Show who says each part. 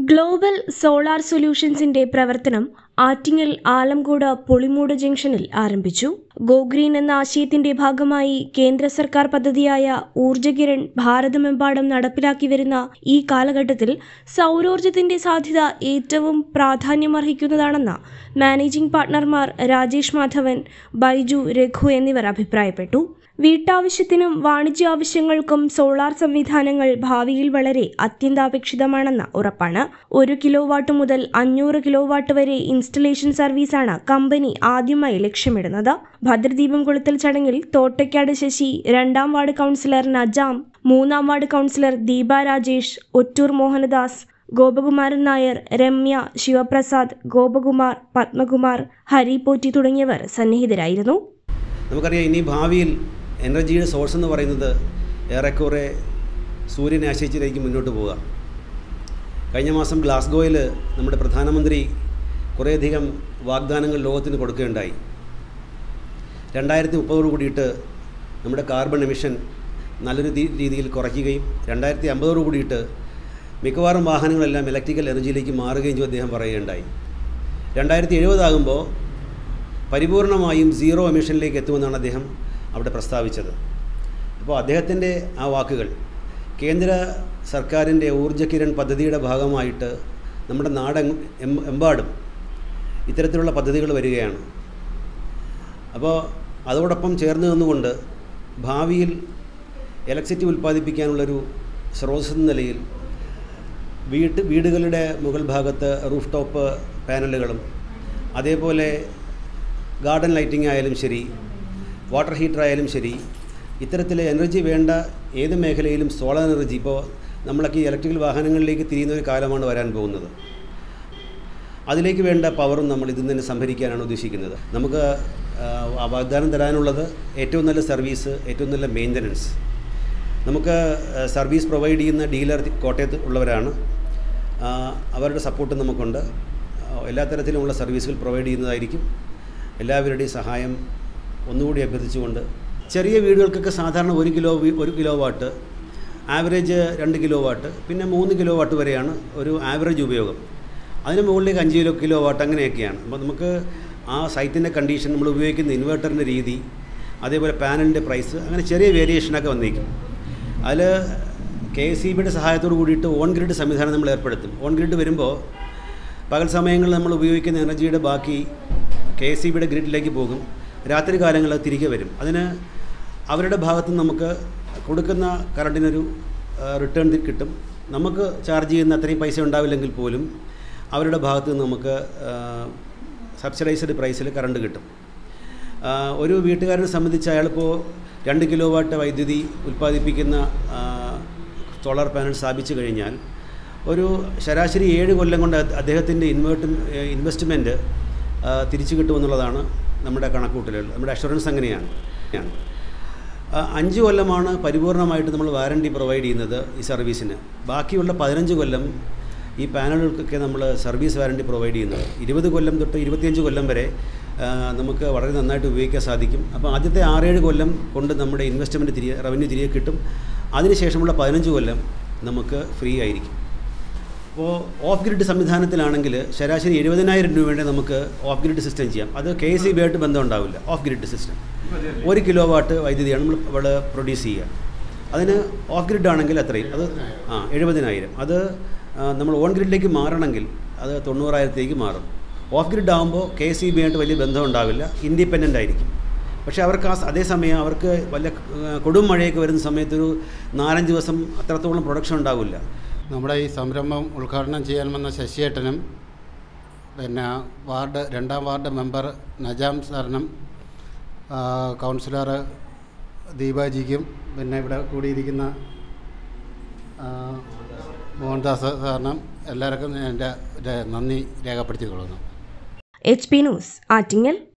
Speaker 1: Global solar സൊല്യൂഷൻസിന്റെ പ്രവർത്തനം ആറ്റിങ്ങൽ ആലംകോട് പുളിമൂട് ജംഗ്ഷനിൽ ആരംഭിച്ചു ഗോഗ്രീൻ എന്ന ആശയത്തിന്റെ ഭാഗമായി കേന്ദ്ര സർക്കാർ പദ്ധതിയായ ഊർജ്ജകിരൺ ഭാരതമെമ്പാടും നടപ്പിലാക്കി വരുന്ന ഈ കാലഘട്ടത്തിൽ സൗരോർജ്ജത്തിന്റെ സാധ്യത ഏറ്റവും പ്രാധാന്യമർഹിക്കുന്നതാണെന്ന് മാനേജിംഗ് പാർട്ണർമാർ രാജേഷ് മാധവൻ ബൈജു രഘു എന്നിവർ അഭിപ്രായപ്പെട്ടു വീട്ടാവശ്യത്തിനും വാണിജ്യ ആവശ്യങ്ങൾക്കും സോളാർ സംവിധാനങ്ങൾ ഭാവിയിൽ വളരെ അത്യന്താപേക്ഷിതമാണെന്ന് ഉറപ്പാണ് ഒരു കിലോ വാട്ട് മുതൽ അഞ്ഞൂറ് കിലോ വാട്ട് വരെ ഇൻസ്റ്റലേഷൻ സർവീസാണ് കമ്പനി ആദ്യമായി ലക്ഷ്യമിടുന്നത് ഭദ്രദീപം കൊളുത്തൽ ചടങ്ങിൽ തോട്ടയ്ക്കാട് ശശി രണ്ടാം വാർഡ് കൗൺസിലർ നജാം മൂന്നാം വാർഡ് കൗൺസിലർ ദീപ രാജേഷ് ഒറ്റൂർ മോഹനദാസ് ഗോപകുമാരൻ നായർ രമ്യ ശിവപ്രസാദ് ഗോപകുമാർ പത്മകുമാർ ഹരി പോറ്റി തുടങ്ങിയവർ സന്നിഹിതരായിരുന്നു
Speaker 2: നമുക്കറിയാം ഇനി ഭാവിയിൽ എനർജിയുടെ സോഴ്സ് എന്ന് പറയുന്നത് ഏറെക്കുറെ സൂര്യനെ ആശ്രയിച്ചിട്ടായിരിക്കും മുന്നോട്ട് പോവുക കഴിഞ്ഞ മാസം ഗ്ലാസ്ഗോയിൽ നമ്മുടെ പ്രധാനമന്ത്രി കുറേയധികം വാഗ്ദാനങ്ങൾ ലോകത്തിന് കൊടുക്കുകയുണ്ടായി രണ്ടായിരത്തി മുപ്പതോട് കൂടിയിട്ട് നമ്മുടെ കാർബൺ എമിഷൻ നല്ലൊരു രീ- രീതിയിൽ കുറയ്ക്കുകയും രണ്ടായിരത്തി അമ്പതോട് കൂടിയിട്ട് മിക്കവാറും വാഹനങ്ങളെല്ലാം ഇലക്ട്രിക്കൽ എനർജിയിലേക്ക് മാറുകയും ചെയ്തു അദ്ദേഹം പറയുകയുണ്ടായി രണ്ടായിരത്തി എഴുപതാകുമ്പോൾ പരിപൂർണമായും സീറോ എമിഷനിലേക്ക് എത്തുമെന്നാണ് അദ്ദേഹം അവിടെ പ്രസ്താവിച്ചത് അപ്പോൾ അദ്ദേഹത്തിൻ്റെ ആ വാക്കുകൾ കേന്ദ്ര സർക്കാരിൻ്റെ ഊർജ്ജകിരൺ പദ്ധതിയുടെ ഭാഗമായിട്ട് നമ്മുടെ നാട് എമ്പാടും ഇത്തരത്തിലുള്ള പദ്ധതികൾ വരികയാണ് അപ്പോൾ അതോടൊപ്പം ചേർന്ന് നിന്നുകൊണ്ട് ഭാവിയിൽ ഇലക്ട്രിസിറ്റി ഉൽപ്പാദിപ്പിക്കാനുള്ളൊരു സ്രോതസ് എന്ന നിലയിൽ വീട്ട് വീടുകളുടെ മുകൾ ഭാഗത്ത് റൂഫ് ടോപ്പ് പാനലുകളും അതേപോലെ ഗാർഡൻ ലൈറ്റിംഗ് ആയാലും ശരി വാട്ടർ ഹീറ്റർ ആയാലും ശരി ഇത്തരത്തിൽ എനർജി വേണ്ട ഏത് മേഖലയിലും സോളാർ എനർജി ഇപ്പോൾ നമ്മളൊക്കെ ഈ ഇലക്ട്രിക്കൽ വാഹനങ്ങളിലേക്ക് തിരിയുന്ന ഒരു കാലമാണ് വരാൻ പോകുന്നത് അതിലേക്ക് വേണ്ട പവറും നമ്മൾ ഇതിൽ നിന്ന് സംഭരിക്കാനാണ് ഉദ്ദേശിക്കുന്നത് നമുക്ക് ആ, വാഗ്ദാനം തരാനുള്ളത് ഏറ്റവും നല്ല സർവീസ് ഏറ്റവും നല്ല മെയിൻ്റനൻസ് നമുക്ക് ആ, സർവീസ് പ്രൊവൈഡ് ചെയ്യുന്ന ഡീലർ കോട്ടയത്ത് ഉള്ളവരാണ് ആ, അവരുടെ സപ്പോർട്ട് നമുക്കുണ്ട് ആ, എല്ലാ തരത്തിലുമുള്ള സർവീസുകൾ പ്രൊവൈഡ് ചെയ്യുന്നതായിരിക്കും എല്ലാവരുടെയും സഹായം ഒന്നുകൂടി അഭ്യർത്ഥിച്ചുകൊണ്ട് ചെറിയ വീടുകൾക്കൊക്കെ സാധാരണ ഒരു കിലോ വി- ഒരു കിലോ വാട്ട് ആവറേജ് രണ്ട് കിലോ വാട്ട് പിന്നെ മൂന്ന് കിലോ വാട്ട് വരെയാണ് ഒരു ആവറേജ് ഉപയോഗം അതിന് മുകളിലേക്ക് അഞ്ച് കിലോ കിലോ വാട്ട് അങ്ങനെയൊക്കെയാണ് അപ്പോൾ നമുക്ക് ആ സൈറ്റിൻ്റെ കണ്ടീഷൻ നമ്മൾ ഉപയോഗിക്കുന്ന ഇൻവെർട്ടറിൻ്റെ രീതി അതേപോലെ പാനലിൻ്റെ പ്രൈസ് അങ്ങനെ ചെറിയ വേരിയേഷനൊക്കെ വന്നേക്കും അതിൽ കെ എസ് ഇ ബിയുടെ സഹായത്തോട് കൂടിയിട്ട് ഓൺ ഗ്രിഡ് സംവിധാനം നമ്മൾ ഏർപ്പെടുത്തും ഓൺ ഗ്രിഡ് വരുമ്പോൾ പകൽ സമയങ്ങളിൽ നമ്മൾ ഉപയോഗിക്കുന്ന എനർജിയുടെ ബാക്കി കെ എസ് ഇ ബിയുടെ ഗ്രിഡിലേക്ക് പോകും രാത്രി കാലങ്ങളിൽ അത് തിരികെ വരും അതിന് അവരുടെ ഭാഗത്ത് നിന്ന് നമുക്ക് കൊടുക്കുന്ന കറണ്ടിനൊരു റിട്ടേൺ കിട്ടും നമുക്ക് ചാർജ് ചെയ്യുന്ന അത്രയും പൈസ ഉണ്ടാവില്ലെങ്കിൽ പോലും അവരുടെ ഭാഗത്ത് നിന്ന് നമുക്ക് സബ്സിഡൈസ്ഡ് പ്രൈസിൽ കറണ്ട് കിട്ടും ആ, ഒരു വീട്ടുകാരനെ സംബന്ധിച്ച് അയാളിപ്പോൾ രണ്ട് കിലോ വാട്ട് വൈദ്യുതി ഉൽപ്പാദിപ്പിക്കുന്ന ആ, സോളാർ പാനൽ സ്ഥാപിച്ചു കഴിഞ്ഞാൽ ഒരു ശരാശരി ഏഴ് കൊല്ലം കൊണ്ട് അത് അദ്ദേഹത്തിൻ്റെ ഇൻവേർട്ട് ഇൻവെസ്റ്റ്മെൻറ്റ് തിരിച്ചു കിട്ടുമെന്നുള്ളതാണ് നമ്മുടെ കണക്കൂട്ടലുകൾ നമ്മുടെ അഷുറൻസ് അങ്ങനെയാണ് ആണ്. ആ, അഞ്ച് കൊല്ലമാണ് പരിപൂർണമായിട്ട് നമ്മൾ വാറണ്ടി പ്രൊവൈഡ് ചെയ്യുന്നത് ഈ സർവീസിന് ബാക്കിയുള്ള പതിനഞ്ച് കൊല്ലം ഈ പാനലുകൾക്കൊക്കെ നമ്മൾ സർവീസ് വാറണ്ടി പ്രൊവൈഡ് ചെയ്യുന്നത് ഇരുപത് കൊല്ലം തൊട്ട് ഇരുപത്തിയഞ്ച് കൊല്ലം വരെ ആ, നമുക്ക് വളരെ നന്നായിട്ട് ഉപയോഗിക്കാൻ സാധിക്കും അപ്പോൾ ആദ്യത്തെ ആറേഴ് കൊല്ലം കൊണ്ട് നമ്മുടെ ഇൻവെസ്റ്റ്മെൻറ്റ് തിരികെ റവന്യൂ തിരികെ കിട്ടും അതിനുശേഷമുള്ള പതിനഞ്ച് കൊല്ലം നമുക്ക് ഫ്രീ ആയിരിക്കും അപ്പോൾ ഓഫ് ഗ്രിഡ് സംവിധാനത്തിലാണെങ്കിൽ ശരാശരി എഴുപതിനായിരം രൂപയുടെ നമുക്ക് ഓഫ് ഗ്രിഡ് സിസ്റ്റം ചെയ്യാം അത് കെ എസ് ഇ ബി ആയിട്ട് ബന്ധം ഉണ്ടാവില്ല ഓഫ് ഗ്രിഡ് സിസ്റ്റം ഒരു കിലോ വാട്ട് വൈദ്യുതിയാണ് നമ്മൾ ഇവിടെ പ്രൊഡ്യൂസ് ചെയ്യുക അതിന് ഓഫ് ഗ്രിഡ് ആണെങ്കിൽ അത്രയും അത് ആ എഴുപതിനായിരം അത് ആ, നമ്മൾ ഓൺ ഗ്രിഡിലേക്ക് മാറണമെങ്കിൽ അത് തൊണ്ണൂറായിരത്തേക്ക് മാറും ഓഫ് ഗ്രിഡ് ആകുമ്പോൾ കെ എസ് ഇ ബി ആയിട്ട് വലിയ ബന്ധം ഉണ്ടാവില്ല ഇൻഡിപെൻഡൻ്റ് ആയിരിക്കും പക്ഷേ അവർക്ക് ആ സ- അതേസമയം അവർക്ക് വല്ല ആ, കൊടും മഴയൊക്കെ വരുന്ന സമയത്തൊരു നാലഞ്ച് ദിവസം അത്രത്തോളം പ്രൊഡക്ഷൻ ഉണ്ടാവില്ല
Speaker 3: നമ്മുടെ ഈ സംരംഭം ഉദ്ഘാടനം ചെയ്യാൻ വന്ന ശശിയേട്ടനും പിന്നെ വാർഡ് രണ്ടാം വാർഡ് മെമ്പർ നജാം സാറിനും ആ, കൗൺസിലർ ദീപാജിക്കും പിന്നെ ഇവിടെ കൂടിയിരിക്കുന്ന ആ, മോഹൻദാസ് സാറിനും എല്ലാവർക്കും എൻ്റെ നന്ദി രേഖപ്പെടുത്തിക്കൊള്ളുന്നു
Speaker 1: എച്ച് പി ന്യൂസ് ആറ്റിങ്ങൽ